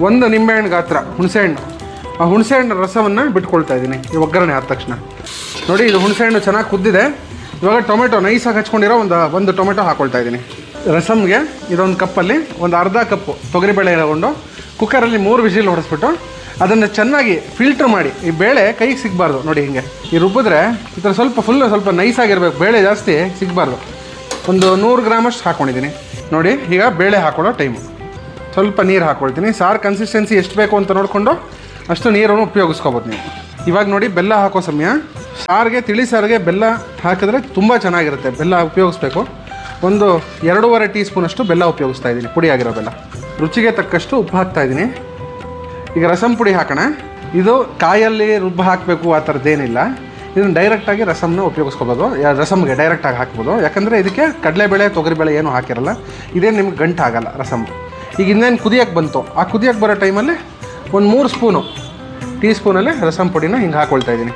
ಒಂದು ನಿಂಬೆಹಣ್ಣು ಗಾತ್ರ ಹುಣಸೆಹಣ್ಣು ಆ ಹುಣಸೆಹಣ್ಣು ರಸವನ್ನು ಬಿಟ್ಕೊಳ್ತಾ ಇದ್ದೀನಿ ಈ ಒಗ್ಗರಣೆ ಆದ ತಕ್ಷಣ ನೋಡಿ ಇದು ಹುಣಸೆಹಣ್ಣು ಚೆನ್ನಾಗಿ ಕುದ್ದಿದೆ ಇವಾಗ ಟೊಮೆಟೊ ನೈಸಾಗಿ ಹಚ್ಕೊಂಡಿರೋ ಒಂದು ಒಂದು ಟೊಮೆಟೊ ಹಾಕ್ಕೊಳ್ತಾ ಇದ್ದೀನಿ ರಸಮ್ಗೆ ಇದೊಂದು ಕಪ್ಪಲ್ಲಿ ಒಂದು ಅರ್ಧ ಕಪ್ಪು ತೊಗರಿಬೇಳೆ ತಗೊಂಡು ಕುಕ್ಕರಲ್ಲಿ ಮೂರು ವಿಸಿಲ್ ಹೊಡೆಸ್ಬಿಟ್ಟು ಅದನ್ನು ಚೆನ್ನಾಗಿ ಫಿಲ್ಟ್ರ್ ಮಾಡಿ ಈ ಬೇಳೆ ಕೈಗೆ ಸಿಗಬಾರ್ದು ನೋಡಿ ಹಿಂಗೆ ಈ ರುಬ್ಬಿದ್ರೆ ಈ ಥರ ಸ್ವಲ್ಪ ಫುಲ್ ಸ್ವಲ್ಪ ನೈಸಾಗಿರ್ಬೇಕು ಬೇಳೆ ಜಾಸ್ತಿ ಸಿಗಬಾರ್ದು ಒಂದು ನೂರು ಗ್ರಾಮಷ್ಟು ಹಾಕ್ಕೊಂಡಿದ್ದೀನಿ ನೋಡಿ ಈಗ ಬೇಳೆ ಹಾಕೊಳ್ಳೋ ಟೈಮು ಸ್ವಲ್ಪ ನೀರು ಹಾಕ್ಕೊಳ್ತೀನಿ ಸಾರು ಕನ್ಸಿಸ್ಟೆನ್ಸಿ ಎಷ್ಟು ಬೇಕು ಅಂತ ನೋಡಿಕೊಂಡು ಅಷ್ಟು ನೀರನ್ನು ಉಪಯೋಗಿಸ್ಕೋಬೋದು ನೀವು ಇವಾಗ ನೋಡಿ ಬೆಲ್ಲ ಹಾಕೋ ಸಮಯ ಸಾರಿಗೆ ತಿಳಿ ಸಾರಿಗೆ ಬೆಲ್ಲ ಹಾಕಿದ್ರೆ ತುಂಬ ಚೆನ್ನಾಗಿರುತ್ತೆ ಬೆಲ್ಲ ಉಪಯೋಗಿಸ್ಬೇಕು ಒಂದು ಎರಡೂವರೆ ಟೀ ಸ್ಪೂನಷ್ಟು ಬೆಲ್ಲ ಉಪಯೋಗಿಸ್ತಾ ಇದ್ದೀನಿ ಪುಡಿಯಾಗಿರೋ ಬೆಲ್ಲ ರುಚಿಗೆ ತಕ್ಕಷ್ಟು ಉಪ್ಪು ಹಾಕ್ತಾ ಇದ್ದೀನಿ ಈಗ ರಸಂ ಪುಡಿ ಹಾಕೋಣ ಇದು ಕಾಯಲ್ಲಿ ರುಬ್ಬ ಹಾಕಬೇಕು ಆ ಥರದ್ದೇನಿಲ್ಲ ಇದನ್ನು ಡೈರೆಕ್ಟಾಗಿ ರಸಮ್ನ ಉಪಯೋಗಿಸ್ಕೋಬೋದು ಯಾ- ರಸಮ್ಗೆ ಡೈರೆಕ್ಟಾಗಿ ಹಾಕ್ಬೋದು ಯಾಕಂದರೆ ಇದಕ್ಕೆ ಕಡಲೆಬೇಳೆ ತೊಗರಿಬೇಳೆ ಏನೂ ಹಾಕಿರಲ್ಲ ಇದೇನು ನಿಮ್ಗೆ ಗಂಟು ಆಗಲ್ಲ ರಸಮ್ ಈಗ ಇನ್ನೇನು ಕುದಿಯಕ್ಕೆ ಬಂತು ಆ ಕುದಿಯಕ್ಕೆ ಬರೋ ಟೈಮಲ್ಲಿ ಒಂದು ಮೂರು ಸ್ಪೂನು ಟೀ ಸ್ಪೂನಲ್ಲಿ ರಸಮ್ ಪುಡಿನ ಹಿಂಗೆ ಹಾಕ್ಕೊಳ್ತಾ ಇದ್ದೀನಿ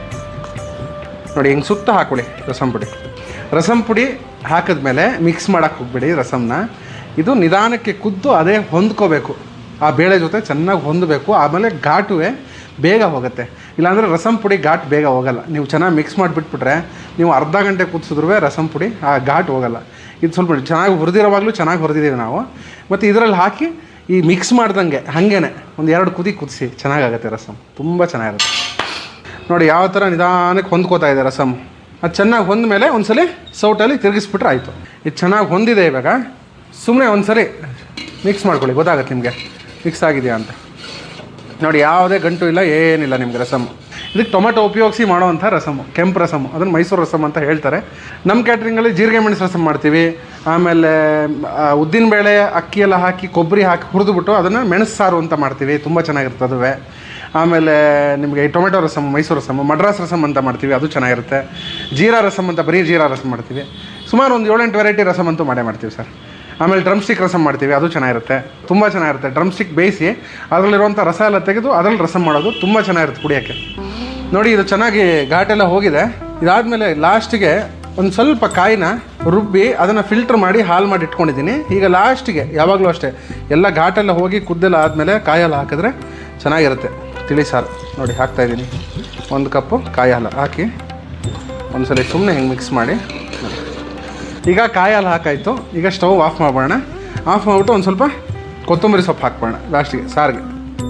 ನೋಡಿ ಹಿಂಗೆ ಸುತ್ತ ಹಾಕೊಳ್ಳಿ ರಸಮ್ ಪುಡಿ ರಸಮ್ ಪುಡಿ ಹಾಕಿದ್ಮೇಲೆ ಮಿಕ್ಸ್ ಮಾಡೋಕ್ಕೆ ಹೋಗ್ಬೇಡಿ ರಸಮ್ನ ಇದು ನಿಧಾನಕ್ಕೆ ಕುದ್ದು ಅದೇ ಹೊಂದ್ಕೋಬೇಕು ಆ ಬೇಳೆ ಜೊತೆ ಚೆನ್ನಾಗಿ ಹೊಂದಬೇಕು ಆಮೇಲೆ ಘಾಟುವೆ ಬೇಗ ಹೋಗುತ್ತೆ ಇಲ್ಲಾಂದರೆ ರಸಮ್ ಪುಡಿ ಘಾಟ್ ಬೇಗ ಹೋಗಲ್ಲ ನೀವು ಚೆನ್ನಾಗಿ ಮಿಕ್ಸ್ ಮಾಡಿಬಿಟ್ಬಿಟ್ರೆ ನೀವು ಅರ್ಧ ಗಂಟೆ ಕುದಿಸಿದ್ರೂ ರಸಮ್ ಪುಡಿ ಆ ಘಾಟ್ ಹೋಗಲ್ಲ ಇದು ಸ್ವಲ್ಪ ಚೆನ್ನಾಗಿ ಹುರಿದಿರೋವಾಗಲೂ ಚೆನ್ನಾಗಿ ಹುರಿದಿದ್ದೀವಿ ನಾವು ಮತ್ತು ಇದರಲ್ಲಿ ಹಾಕಿ ಈ ಮಿಕ್ಸ್ ಮಾಡ್ದಂಗೆ ಹಾಗೇನೆ ಒಂದು ಎರಡು ಕುದಿ ಕುದಿಸಿ ಚೆನ್ನಾಗಾಗುತ್ತೆ ರಸಮ್ ತುಂಬ ಚೆನ್ನಾಗಿರುತ್ತೆ ನೋಡಿ ಯಾವ ಥರ ನಿಧಾನಕ್ಕೆ ಹೊಂದ್ಕೋತಾ ಇದೆ ರಸಮ್ ಅದು ಚೆನ್ನಾಗಿ ಹೊಂದ ಮೇಲೆ ಒಂದ್ಸಲಿ ಸೌಟಲ್ಲಿ ತಿರುಗಿಸ್ಬಿಟ್ರೆ ಆಯಿತು ಇದು ಚೆನ್ನಾಗಿ ಹೊಂದಿದೆ ಇವಾಗ ಸುಮ್ಮನೆ ಒಂದ್ಸರಿ ಮಿಕ್ಸ್ ಮಾಡ್ಕೊಳ್ಳಿ ಗೊತ್ತಾಗತ್ತೆ ನಿಮಗೆ ಮಿಕ್ಸ್ ಆಗಿದೆಯಾ ಅಂತ ನೋಡಿ ಯಾವುದೇ ಗಂಟು ಇಲ್ಲ ಏನಿಲ್ಲ ನಿಮ್ಗೆ ರಸಮ್ ಇದಕ್ಕೆ ಟೊಮೆಟೊ ಉಪಯೋಗಿಸಿ ಮಾಡೋವಂಥ ರಸಮ್ ಕೆಂಪು ರಸಮ್ ಅದನ್ನು ಮೈಸೂರು ರಸಮ್ ಅಂತ ಹೇಳ್ತಾರೆ ನಮ್ಮ ಕ್ಯಾಟ್ರಿಂಗಲ್ಲಿ ಜೀರಿಗೆ ಮೆಣಸು ರಸಮ್ ಮಾಡ್ತೀವಿ ಆಮೇಲೆ ಆ, ಉದ್ದಿನಬೇಳೆ ಅಕ್ಕಿ ಎಲ್ಲ ಹಾಕಿ ಕೊಬ್ಬರಿ ಹಾಕಿ ಹುರಿದುಬಿಟ್ಟು ಅದನ್ನು ಮೆಣಸು ಸಾರು ಅಂತ ಮಾಡ್ತೀವಿ ತುಂಬ ಚೆನ್ನಾಗಿರುತ್ತೆ ಅದುವೇ ಆಮೇಲೆ ನಿಮಗೆ ಈ ಟೊಮೆಟೊ ರಸಮ್ ಮೈಸೂರು ರಸಮ್ ಮಡ್ರಾಸ್ ರಸಮ್ ಅಂತ ಮಾಡ್ತೀವಿ ಅದು ಚೆನ್ನಾಗಿರುತ್ತೆ ಜೀರಾ ರಸಮ್ ಅಂತ ಬರೀ ಜೀರಾ ರಸಮ್ ಮಾಡ್ತೀವಿ ಸುಮಾರು ಒಂದು ಏಳೆಂಟು ವೆರೈಟಿ ರಸಮ್ ಅಂತೂ ಮಾಡೇ ಮಾಡ್ತೀವಿ ಸರ್ ಆಮೇಲೆ ಡ್ರಮ್ ಸ್ಟಿಕ್ ರಸಮ್ ಮಾಡ್ತೀವಿ ಅದು ಚೆನ್ನಾಗಿರುತ್ತೆ ತುಂಬ ಚೆನ್ನಾಗಿರುತ್ತೆ ಡ್ರಮ್ ಸ್ಟಿಕ್ ಬೇಯಿಸಿ ಅದರಲ್ಲಿರುವಂಥ ರಸ ಎಲ್ಲ ತೆಗೆದು ಅದರಲ್ಲಿ ರಸಮ್ ಮಾಡೋದು ತುಂಬ ಚೆನ್ನಾಗಿರುತ್ತೆ ಕುಡಿಯೋಕ್ಕೆ ನೋಡಿ ಇದು ಚೆನ್ನಾಗಿ ಘಾಟೆಲ್ಲ ಹೋಗಿದೆ ಇದಾದಮೇಲೆ ಲಾಸ್ಟಿಗೆ ಒಂದು ಸ್ವಲ್ಪ ಕಾಯಿನ ರುಬ್ಬಿ ಅದನ್ನು ಫಿಲ್ಟ್ರ್ ಮಾಡಿ ಹಾಲು ಮಾಡಿ ಇಟ್ಕೊಂಡಿದ್ದೀನಿ ಈಗ ಲಾಸ್ಟಿಗೆ ಯಾವಾಗಲೂ ಅಷ್ಟೇ ಎಲ್ಲ ಘಾಟೆಲ್ಲ ಹೋಗಿ ಕುದ್ದೆಲ್ಲ ಆದಮೇಲೆ ಕಾಯೆಲ್ಲ ಹಾಕಿದ್ರೆ ಚೆನ್ನಾಗಿರುತ್ತೆ ತಿಳಿ ಸಾರು ನೋಡಿ ಹಾಕ್ತಾಯಿದ್ದೀನಿ ಒಂದು ಕಪ್ಪು ಕಾಯಿ ಹಾಲು ಹಾಕಿ ಒಂದ್ಸಲ ಸುಮ್ಮನೆ ಹಿಂಗೆ ಮಿಕ್ಸ್ ಮಾಡಿ ಈಗ ಕಾಯಿ ಹಾಲು ಹಾಕಾಯಿತು ಈಗ ಸ್ಟವ್ ಆಫ್ ಮಾಡ್ಬೋಣ ಆಫ್ ಮಾಡಿಬಿಟ್ಟು ಒಂದು ಸ್ವಲ್ಪ ಕೊತ್ತಂಬರಿ ಸೊಪ್ಪು ಹಾಕ್ಬೋಣ ಲಾಸ್ಟಿಗೆ ಸಾರಿಗೆ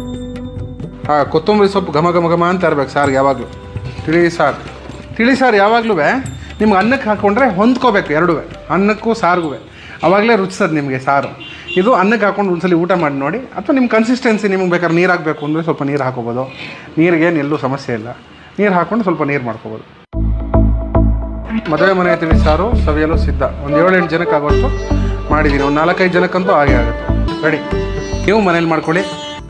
ಹಾಂ ಕೊತ್ತಂಬರಿ ಸೊಪ್ಪು ಘಮ ಘಮ ಘಮ ಅಂತ ಇರ್ಬೇಕು ಸಾರಿಗೆ ಯಾವಾಗಲೂ ತಿಳಿ ಸಾರು ತಿಳಿ ಸಾರು ಯಾವಾಗಲೂ ನಿಮ್ಗೆ ಅನ್ನಕ್ಕೆ ಹಾಕ್ಕೊಂಡ್ರೆ ಹೊಂದ್ಕೋಬೇಕು ಎರಡೂ ಅನ್ನಕ್ಕೂ ಸಾರಿಗೂ ಆವಾಗಲೇ ರುಚಿಸೋದು ನಿಮಗೆ ಸಾರು ಇದು ಅನ್ನಕ್ಕೆ ಹಾಕೊಂಡು ಒಂದ್ಸಲಿ ಊಟ ಮಾಡಿ ನೋಡಿ ಅಥವಾ ನಿಮ್ಮ ಕನ್ಸಿಸ್ಟೆನ್ಸಿ ನಿಮ್ಗೆ ಬೇಕಾದ್ರೆ ನೀರು ಹಾಕಬೇಕು ಅಂದರೆ ಸ್ವಲ್ಪ ನೀರು ಹಾಕೋಬೋದು ನೀರಿಗೇನು ಎಲ್ಲೂ ಸಮಸ್ಯೆ ಇಲ್ಲ ನೀರು ಹಾಕ್ಕೊಂಡು ಸ್ವಲ್ಪ ನೀರು ಮಾಡ್ಕೋಬೋದು ಮದುವೆ ಮನೆ ತಿಳಿ ಸಾರು ಸವಿಯಲು ಸಿದ್ಧ ಒಂದು ಏಳೆಂಟು ಜನಕ್ಕೆ ಆಗೋಷ್ಟು ಮಾಡಿದ್ದೀನಿ ಒಂದು ನಾಲ್ಕೈದು ಜನಕ್ಕಂತೂ ಹಾಗೆ ಆಗುತ್ತೆ ರೆಡಿ ನೀವು ಮನೇಲಿ ಮಾಡ್ಕೊಳ್ಳಿ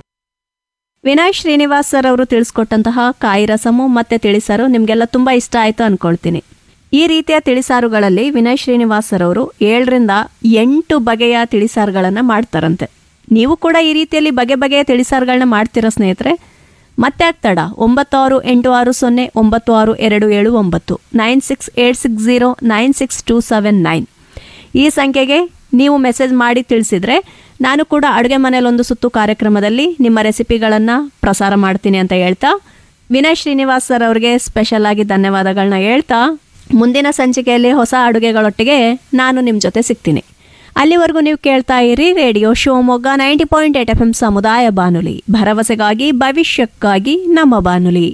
ವಿನಯ್ ಶ್ರೀನಿವಾಸ್ ಸರ್ ಅವರು ತಿಳಿಸ್ಕೊಟ್ಟಂತಹ ಕಾಯಿ ರಸಮು ಮತ್ತೆ ತಿಳಿಸಾರು ನಿಮಗೆಲ್ಲ ತುಂಬ ಇಷ್ಟ ಆಯಿತು ಅನ್ಕೊಳ್ತೀನಿ ಈ ರೀತಿಯ ತಿಳಿಸಾರುಗಳಲ್ಲಿ ವಿನಯ್ ಶ್ರೀನಿವಾಸ್ ಸರ್ ಅವರು ಏಳರಿಂದ ಎಂಟು ಬಗೆಯ ತಿಳಿಸಾರುಗಳನ್ನು ಮಾಡ್ತಾರಂತೆ ನೀವು ಕೂಡ ಈ ರೀತಿಯಲ್ಲಿ ಬಗೆ ಬಗೆಯ ತಿಳಿಸಾರುಗಳನ್ನ ಮಾಡ್ತೀರಾ ಸ್ನೇಹಿತರೆ ಮತ್ತೆ ಆಗ್ತಾಡ ಒಂಬತ್ತು ಆರು ಎಂಟು ಆರು ಸೊನ್ನೆ ಒಂಬತ್ತು ಆರು ಎರಡು ಏಳು ಒಂಬತ್ತು nine six eight six zero nine six two seven nine ಈ ಸಂಖ್ಯೆಗೆ ನೀವು ಮೆಸೇಜ್ ಮಾಡಿ ತಿಳಿಸಿದ್ರೆ ನಾನು ಕೂಡ ಅಡುಗೆ ಮನೇಲಿ ಒಂದು ಸುತ್ತು ಕಾರ್ಯಕ್ರಮದಲ್ಲಿ ನಿಮ್ಮ ರೆಸಿಪಿಗಳನ್ನು ಪ್ರಸಾರ ಮಾಡ್ತೀನಿ ಅಂತ ಹೇಳ್ತಾ ವಿನಯ್ ಶ್ರೀನಿವಾಸ್ ಸರ್ ಅವರಿಗೆ ಸ್ಪೆಷಲ್ ಆಗಿ ಧನ್ಯವಾದಗಳನ್ನ ಹೇಳ್ತಾ ಮುಂದಿನ ಸಂಚಿಕೆಯಲ್ಲಿ ಹೊಸ ಅಡುಗೆಗಳೊಟ್ಟಿಗೆ ನಾನು ನಿಮ್ಮ ಜೊತೆ ಸಿಗ್ತೀನಿ ಅಲ್ಲಿವರೆಗೂ ನೀವು ಕೇಳ್ತಾ ಇರಿ radio Shivamogga ninety point eight F M ಸಮುದಾಯ ಬಾನುಲಿ ಭರವಸೆಗಾಗಿ ಭವಿಷ್ಯಕ್ಕಾಗಿ ನಮ್ಮ ಬಾನುಲಿ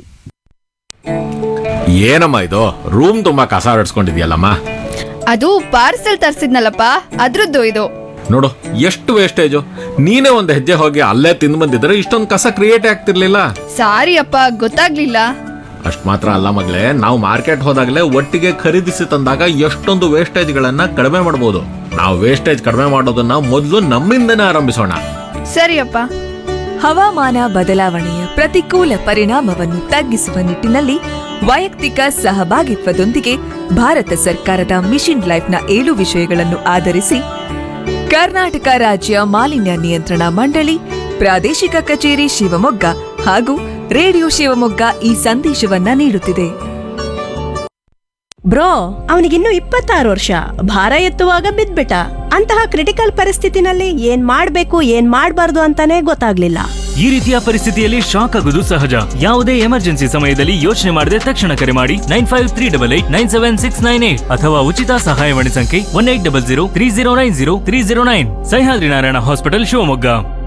ಏನಮ್ಮ ಇದು ರೂಮ್ ತುಂಬಾ ಕಸ ಹೊಡ್ಸ್ಕೊಂಡಿದ್ಯಲ್ಲಮ್ಮ ಅದು ಪಾರ್ಸೆಲ್ ತರ್ಸಿದ್ನಲ್ಲಪ್ಪ ಅದ್ರದ್ದು ಇದು ನೋಡು ಎಷ್ಟು ವೇಸ್ಟೇಜು ನೀನೇ ಒಂದು ಹೆಜ್ಜೆ ಹೋಗಿ ಅಲ್ಲೇ ತಿಂದು ಬಂದಿದ್ರೆ ಇಷ್ಟೊಂದು ಕಸ ಕ್ರಿಯೇಟ್ ಆಗ್ತಿರ್ಲಿಲ್ಲ ಸಾರಿ ಅಪ್ಪ ಗೊತ್ತಾಗ್ಲಿಲ್ಲ ಅಷ್ಟ್ ಮಾತ್ರ ಅಲ್ಲ ಮಗಳೇ ನಾವು ಮಾರ್ಕೆಟ್ ಹೋದಾಗಲೇ ಒಟ್ಟಿಗೆ ಖರೀದಿಸಿ ತಂದಾಗ ಎಷ್ಟೊಂದು ವೇಸ್ಟೇಜ್ಗಳನ್ನ ಕಡಿಮೆ ಮಾಡ್ಬೋದು ನಾವು ವೇಸ್ಟೇಜ್ ಕಡಿಮೆ ಮಾಡೋದನ್ನ ಮೊದಲು ನಮ್ಮಿಂದನೇ ಆರಂಭಿಸೋಣ ಸರಿಯಪ್ಪ ಹವಾಮಾನ ಬದಲಾವಣೆಯ ಪ್ರತಿಕೂಲ ಪರಿಣಾಮವನ್ನು ತಗ್ಗಿಸುವ ನಿಟ್ಟಿನಲ್ಲಿ ವೈಯಕ್ತಿಕ ಸಹಭಾಗಿತ್ವದೊಂದಿಗೆ ಭಾರತ ಸರ್ಕಾರದ ಮಿಷನ್ ಲೈಫ್ನ ಏಳು ವಿಷಯಗಳನ್ನು ಆಧರಿಸಿ ಕರ್ನಾಟಕ ರಾಜ್ಯ ಮಾಲಿನ್ಯ ನಿಯಂತ್ರಣ ಮಂಡಳಿ ಪ್ರಾದೇಶಿಕ ಕಚೇರಿ ಶಿವಮೊಗ್ಗ ಹಾಗೂ ರೇಡಿಯೋ ಶಿವಮೊಗ್ಗ ಈ ಸಂದೇಶವನ್ನ ನೀಡುತ್ತಿದೆ ಬ್ರೋ ಅವನಿಗಿನ್ನು ಇಪ್ಪತ್ತಾರು ವರ್ಷ ಭಾರ ಎತ್ತುವಾಗ ಬಿದ್ಬಿಟ್ಟ ಅಂತಹ ಕ್ರಿಟಿಕಲ್ ಪರಿಸ್ಥಿತಿನಲ್ಲಿ ಏನ್ ಮಾಡ್ಬೇಕು ಏನ್ ಮಾಡ್ಬಾರ್ದು ಅಂತಾನೆ ಗೊತ್ತಾಗ್ಲಿಲ್ಲ ಈ ರೀತಿಯ ಪರಿಸ್ಥಿತಿಯಲ್ಲಿ ಶಾಕ್ ಆಗುವುದು ಸಹಜ ಯಾವುದೇ ಎಮರ್ಜೆನ್ಸಿ ಸಮಯದಲ್ಲಿ ಯೋಚನೆ ಮಾಡದೆ ತಕ್ಷಣ ಕರೆ ಮಾಡಿ nine five three double eight nine seven six nine eight ಅಥವಾ ಉಚಿತ ಸಹಾಯವಾಣಿ ಸಂಖ್ಯೆ one eight double zero three zero nine zero three zero nine Sahyadri Narayana hospital Shivamogga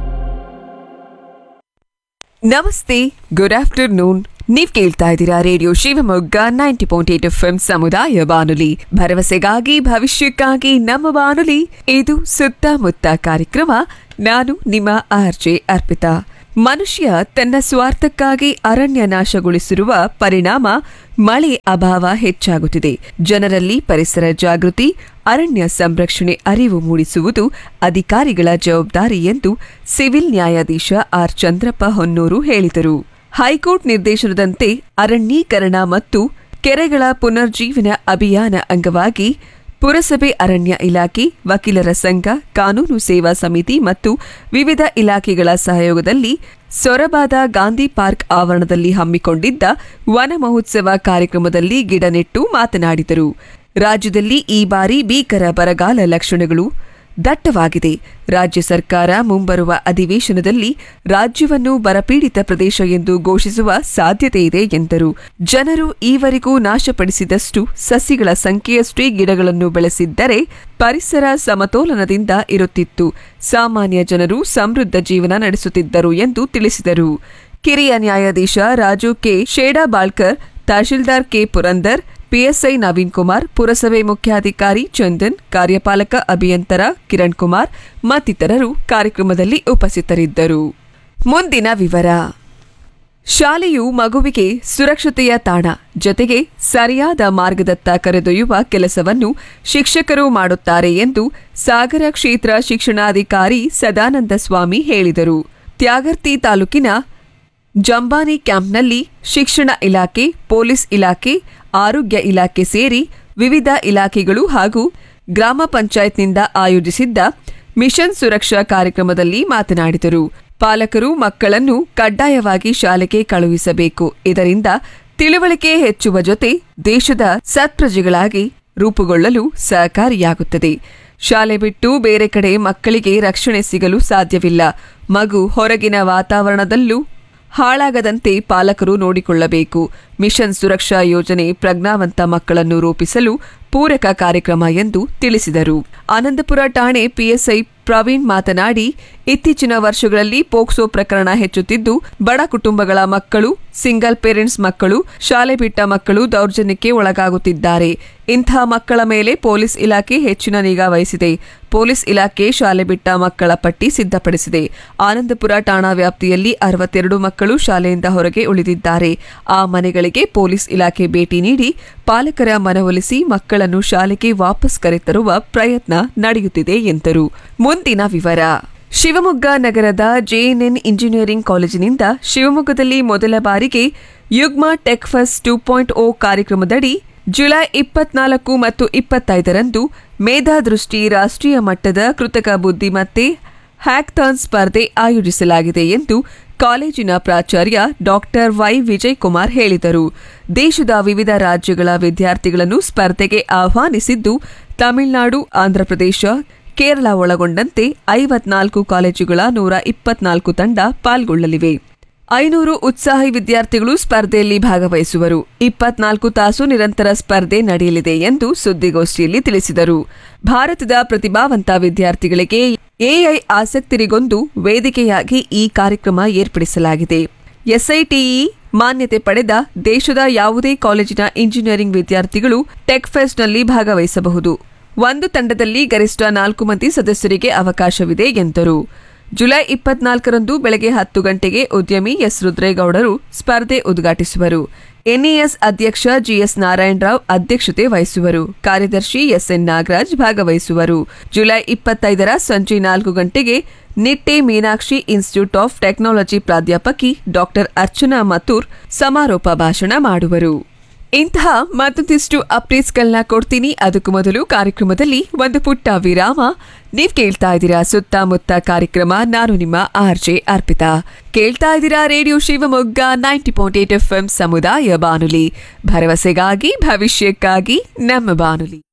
ನಮಸ್ತೆ ಗುಡ್ ಆಫ್ಟರ್ನೂನ್ ನೀವ್ ಕೇಳ್ತಾ ಇದ್ದೀರಾ radio Shivamogga ninety point eight F M ಸಮುದಾಯ ಬಾನುಲಿ ಭರವಸೆಗಾಗಿ ಭವಿಷ್ಯಕ್ಕಾಗಿ ನಮ್ಮ ಬಾನುಲಿ ಇದು ಸುತ್ತಮುತ್ತ ಕಾರ್ಯಕ್ರಮ ನಾನು ನಿಮ್ಮ ಆರ್ಜೆ ಅರ್ಪಿತಾ ಮನುಷ್ಯ ತನ್ನ ಸ್ವಾರ್ಥಕ್ಕಾಗಿ ಅರಣ್ಯ ನಾಶಗೊಳಿಸಿರುವ ಪರಿಣಾಮ ಮಳೆ ಅಭಾವ ಹೆಚ್ಚಾಗುತ್ತಿದೆ ಜನರಲ್ಲಿ ಪರಿಸರ ಜಾಗೃತಿ ಅರಣ್ಯ ಸಂರಕ್ಷಣೆ ಅರಿವು ಮೂಡಿಸುವುದು ಅಧಿಕಾರಿಗಳ ಜವಾಬ್ದಾರಿ ಎಂದು ಸಿವಿಲ್ ನ್ಯಾಯಾಧೀಶ ಆರ್ ಚಂದ್ರಪ್ಪ ಹೊನ್ನೂರು ಹೇಳಿದರು ಹೈಕೋರ್ಟ್ ನಿರ್ದೇಶನದಂತೆ ಅರಣ್ಯೀಕರಣ ಮತ್ತು ಕೆರೆಗಳ ಪುನರ್ಜೀವನ ಅಭಿಯಾನ ಅಂಗವಾಗಿ ಪುರಸಭೆ ಅರಣ್ಯ ಇಲಾಖೆ ವಕೀಲರ ಸಂಘ ಕಾನೂನು ಸೇವಾ ಸಮಿತಿ ಮತ್ತು ವಿವಿಧ ಇಲಾಖೆಗಳ ಸಹಯೋಗದಲ್ಲಿ ಸೊರಬಾದ ಗಾಂಧಿ ಪಾರ್ಕ್ ಆವರಣದಲ್ಲಿ ಹಮ್ಮಿಕೊಂಡಿದ್ದ ವನ ಮಹೋತ್ಸವ ಕಾರ್ಯಕ್ರಮದಲ್ಲಿ ಗಿಡ ನೆಟ್ಟು ಮಾತನಾಡಿದರು ರಾಜ್ಯದಲ್ಲಿ ಈ ಬಾರಿ ಭೀಕರ ಬರಗಾಲ ಲಕ್ಷಣಗಳು ದಟ್ಟವಾಗಿದೆ ರಾಜ್ಯ ಸರ್ಕಾರ ಮುಂಬರುವ ಅಧಿವೇಶನದಲ್ಲಿ ರಾಜ್ಯವನ್ನು ಬರಪೀಡಿತ ಪ್ರದೇಶ ಎಂದು ಘೋಷಿಸುವ ಸಾಧ್ಯತೆ ಇದೆ ಎಂದರು ಜನರು ಈವರೆಗೂ ನಾಶಪಡಿಸಿದಷ್ಟು ಸಸಿಗಳ ಸಂಖ್ಯೆಯಷ್ಟೇ ಗಿಡಗಳನ್ನು ಬೆಳೆಸಿದ್ದರೆ ಪರಿಸರ ಸಮತೋಲನದಿಂದ ಇರುತ್ತಿತ್ತು ಸಾಮಾನ್ಯ ಜನರು ಸಮೃದ್ಧ ಜೀವನ ನಡೆಸುತ್ತಿದ್ದರು ಎಂದು ತಿಳಿಸಿದರು ಕಿರಿಯ ನ್ಯಾಯಾಧೀಶ Raju K Shedabalkar tahsildar K Purandar PSI Naveen Kumar ಪುರಸಭೆ ಮುಖ್ಯಾಧಿಕಾರಿ ಚಂದನ್ ಕಾರ್ಯಪಾಲಕ ಅಭಿಯಂತರ ಕಿರಣ್ ಕುಮಾರ್ ಮತ್ತಿತರರು ಕಾರ್ಯಕ್ರಮದಲ್ಲಿ ಉಪಸ್ಥಿತರಿದ್ದರು ಮುಂದಿನ ವಿವರ ಶಾಲೆಯು ಮಗುವಿಗೆ ಸುರಕ್ಷತೆಯ ತಾಣ ಜೊತೆಗೆ ಸರಿಯಾದ ಮಾರ್ಗದತ್ತ ಕರೆದೊಯ್ಯುವ ಕೆಲಸವನ್ನು ಶಿಕ್ಷಕರು ಮಾಡುತ್ತಾರೆ ಎಂದು ಸಾಗರ ಕ್ಷೇತ್ರ ಶಿಕ್ಷಣಾಧಿಕಾರಿ ಸದಾನಂದ ಸ್ವಾಮಿ ಹೇಳಿದರು ತ್ಯಾಗರ್ತಿ ತಾಲೂಕಿನ ಜಂಬಾನಿ ಕ್ಯಾಂಪ್ನಲ್ಲಿ ಶಿಕ್ಷಣ ಇಲಾಖೆ ಪೊಲೀಸ್ ಇಲಾಖೆ ಆರೋಗ್ಯ ಇಲಾಖೆ ಸೇರಿ ವಿವಿಧ ಇಲಾಖೆಗಳು ಹಾಗೂ ಗ್ರಾಮ ಪಂಚಾಯತ್ನಿಂದ ಆಯೋಜಿಸಿದ್ದ ಮಿಷನ್ ಸುರಕ್ಷಾ ಕಾರ್ಯಕ್ರಮದಲ್ಲಿ ಮಾತನಾಡಿದರು ಪಾಲಕರು ಮಕ್ಕಳನ್ನು ಕಡ್ಡಾಯವಾಗಿ ಶಾಲೆಗೆ ಕಳುಹಿಸಬೇಕು ಇದರಿಂದ ತಿಳುವಳಿಕೆ ಹೆಚ್ಚುವ ಜೊತೆ ದೇಶದ ಸತ್ಪ್ರಜೆಗಳಾಗಿ ರೂಪುಗೊಳ್ಳಲು ಸಹಕಾರಿಯಾಗುತ್ತದೆ ಶಾಲೆ ಬಿಟ್ಟು ಬೇರೆ ಕಡೆ ಮಕ್ಕಳಿಗೆ ರಕ್ಷಣೆ ಸಿಗಲು ಸಾಧ್ಯವಿಲ್ಲ ಮಗು ಹೊರಗಿನ ವಾತಾವರಣದಲ್ಲೂ ಹಾಳಾಗದಂತೆ ಪಾಲಕರು ನೋಡಿಕೊಳ್ಳಬೇಕು ಮಿಷನ್ ಸುರಕ್ಷಾ ಯೋಜನೆ ಪ್ರಜ್ಞಾವಂತ ಮಕ್ಕಳನ್ನು ರೂಪಿಸಲು ಪೂರಕ ಕಾರ್ಯಕ್ರಮ ಎಂದು ತಿಳಿಸಿದರು ಆನಂದಪುರ ಠಾಣೆ ಪಿಎಸ್ಐ ಪ್ರವೀಣ್ ಮಾತನಾಡಿ ಇತ್ತೀಚಿನ ವರ್ಷಗಳಲ್ಲಿ ಪೋಕ್ಸೋ ಪ್ರಕರಣ ಹೆಚ್ಚುತ್ತಿದ್ದು ಬಡ ಕುಟುಂಬಗಳ ಮಕ್ಕಳು ಸಿಂಗಲ್ ಪೇರೆಂಟ್ಸ್ ಮಕ್ಕಳು ಶಾಲೆ ಬಿಟ್ಟ ಮಕ್ಕಳು ದೌರ್ಜನ್ಯಕ್ಕೆ ಒಳಗಾಗುತ್ತಿದ್ದಾರೆ ಇಂಥ ಮಕ್ಕಳ ಮೇಲೆ ಪೊಲೀಸ್ ಇಲಾಖೆ ಹೆಚ್ಚಿನ ನಿಗಾ ವಹಿಸಿದೆ ಪೊಲೀಸ್ ಇಲಾಖೆ ಶಾಲೆ ಬಿಟ್ಟ ಮಕ್ಕಳ ಪಟ್ಟಿ ಸಿದ್ಧಪಡಿಸಿದೆ ಆನಂದಪುರ ಠಾಣಾ ವ್ಯಾಪ್ತಿಯಲ್ಲಿ ಅರವತ್ತೆರಡು ಮಕ್ಕಳು ಶಾಲೆಯಿಂದ ಹೊರಗೆ ಉಳಿದಿದ್ದಾರೆ ಆ ಮನೆಗಳಿಗೆ ಪೊಲೀಸ್ ಇಲಾಖೆ ಭೇಟಿ ನೀಡಿ ಪಾಲಕರ ಮನವೊಲಿಸಿ ಮಕ್ಕಳನ್ನು ಶಾಲೆಗೆ ವಾಪಸ್ ಕರೆತರುವ ಪ್ರಯತ್ನ ನಡೆಯುತ್ತಿದೆ ಎಂದರು ಮುಂದಿನ ವಿವರ ಶಿವಮೊಗ್ಗ ನಗರದ ಜೆಎನ್ಎನ್ ಇಂಜಿನಿಯರಿಂಗ್ ಕಾಲೇಜಿನಿಂದ ಶಿವಮೊಗ್ಗದಲ್ಲಿ ಮೊದಲ ಬಾರಿಗೆ Yugma tech fest two point O ಕಾರ್ಯಕ್ರಮದಡಿ ಜುಲೈ ಇಪ್ಪತ್ನಾಲ್ಕು ಮತ್ತು ಇಪ್ಪತ್ತೈದರಂದು ಮೇಧಾದೃಷ್ಟಿ ರಾಷ್ಟ್ರೀಯ ಮಟ್ಟದ ಕೃತಕ ಬುದ್ಧಿಮತ್ತೆ ಹ್ಯಾಕ್ಥಾನ್ ಸ್ಪರ್ಧೆ ಆಯೋಜಿಸಲಾಗಿದೆ ಎಂದು ಕಾಲೇಜಿನ ಪ್ರಾಚಾರ್ಯ ಡಾಕ್ಟರ್ ವೈ ವಿಜಯ್ ಕುಮಾರ್ ಹೇಳಿದರು ದೇಶದ ವಿವಿಧ ರಾಜ್ಯಗಳ ವಿದ್ಯಾರ್ಥಿಗಳನ್ನು ಸ್ಪರ್ಧೆಗೆ ಆಹ್ವಾನಿಸಿದ್ದು ತಮಿಳುನಾಡು ಆಂಧ್ರಪ್ರದೇಶ ಕೇರಳ ಒಳಗೊಂಡಂತೆ ಐವತ್ನಾಲ್ಕು ಕಾಲೇಜುಗಳ ನೂರ ಇಪ್ಪತ್ನಾಲ್ಕು ತಂಡ ಪಾಲ್ಗೊಳ್ಳಲಿವೆ ಐನೂರು ಉತ್ಸಾಹಿ ವಿದ್ಯಾರ್ಥಿಗಳು ಸ್ಪರ್ಧೆಯಲ್ಲಿ ಭಾಗವಹಿಸುವರು ಇಪ್ಪತ್ನಾಲ್ಕು ತಾಸು ನಿರಂತರ ಸ್ಪರ್ಧೆ ನಡೆಯಲಿದೆ ಎಂದು ಸುದ್ದಿಗೋಷ್ಠಿಯಲ್ಲಿ ತಿಳಿಸಿದರು ಭಾರತದ ಪ್ರತಿಭಾವಂತ ವಿದ್ಯಾರ್ಥಿಗಳಿಗೆ ಎಐ ಆಸಕ್ತರಿಗೊಂದು ವೇದಿಕೆಯಾಗಿ ಈ ಕಾರ್ಯಕ್ರಮ ಏರ್ಪಡಿಸಲಾಗಿದೆ ಎಸ್ಐಟಿಇ ಮಾನ್ಯತೆ ಪಡೆದ ದೇಶದ ಯಾವುದೇ ಕಾಲೇಜಿನ ಇಂಜಿನಿಯರಿಂಗ್ ವಿದ್ಯಾರ್ಥಿಗಳು ಟೆಕ್ ಫೆಸ್ಟ್ನಲ್ಲಿ ಭಾಗವಹಿಸಬಹುದು ಒಂದು ತಂಡದಲ್ಲಿ ಗರಿಷ್ಠ ನಾಲ್ಕು ಮಂದಿ ಸದಸ್ಯರಿಗೆ ಅವಕಾಶವಿದೆ ಎಂದರು ಜುಲೈ ಇಪ್ಪತ್ನಾಲ್ಕರಂದು ಬೆಳಗ್ಗೆ ಹತ್ತು ಗಂಟೆಗೆ ಉದ್ಯಮಿ ಎಸ್ ರುದ್ರೇಗೌಡರು ಸ್ಪರ್ಧೆ ಉದ್ಘಾಟಿಸುವರು ಎನ್ಇಎಸ್ ಅಧ್ಯಕ್ಷ ಜಿಎಸ್ ನಾರಾಯಣರಾವ್ ಅಧ್ಯಕ್ಷತೆ ವಹಿಸುವರು ಕಾರ್ಯದರ್ಶಿ ಎಸ್ಎನ್ ನಾಗರಾಜ್ ಭಾಗವಹಿಸುವರು ಜುಲೈ ಇಪ್ಪತ್ತೈದರ ಸಂಜೆ ನಾಲ್ಕು ಗಂಟೆಗೆ Nitte Meenakshi institute of technology ಪ್ರಾಧ್ಯಾಪಕಿ ಡಾಕ್ಟರ್ ಅರ್ಚನಾ ಮಥುರ್ ಸಮಾರೋಪ ಭಾಷಣ ಮಾಡುವರು ಇಂತಹ ಮತ್ತೊಂದಿಷ್ಟು ಅಪ್ಡೇಟ್ಸ್ಗಳನ್ನ ಕೊಡ್ತೀನಿ ಅದಕ್ಕೂ ಮೊದಲು ಕಾರ್ಯಕ್ರಮದಲ್ಲಿ ಒಂದು ಪುಟ್ಟ ವಿರಾಮ ನೀವ್ ಕೇಳ್ತಾ ಇದ್ದೀರಾ ಸುತ್ತಮುತ್ತ ಕಾರ್ಯಕ್ರಮ ನಾನು ನಿಮ್ಮ ಆರ್ ಜೆ ಅರ್ಪಿತಾ ಕೇಳ್ತಾ ಇದ್ದೀರಾ radio Shivamogga ninety point eight F M ಸಮುದಾಯ ಬಾನುಲಿ ಭರವಸೆಗಾಗಿ ಭವಿಷ್ಯಕ್ಕಾಗಿ ನಮ್ಮ ಬಾನುಲಿ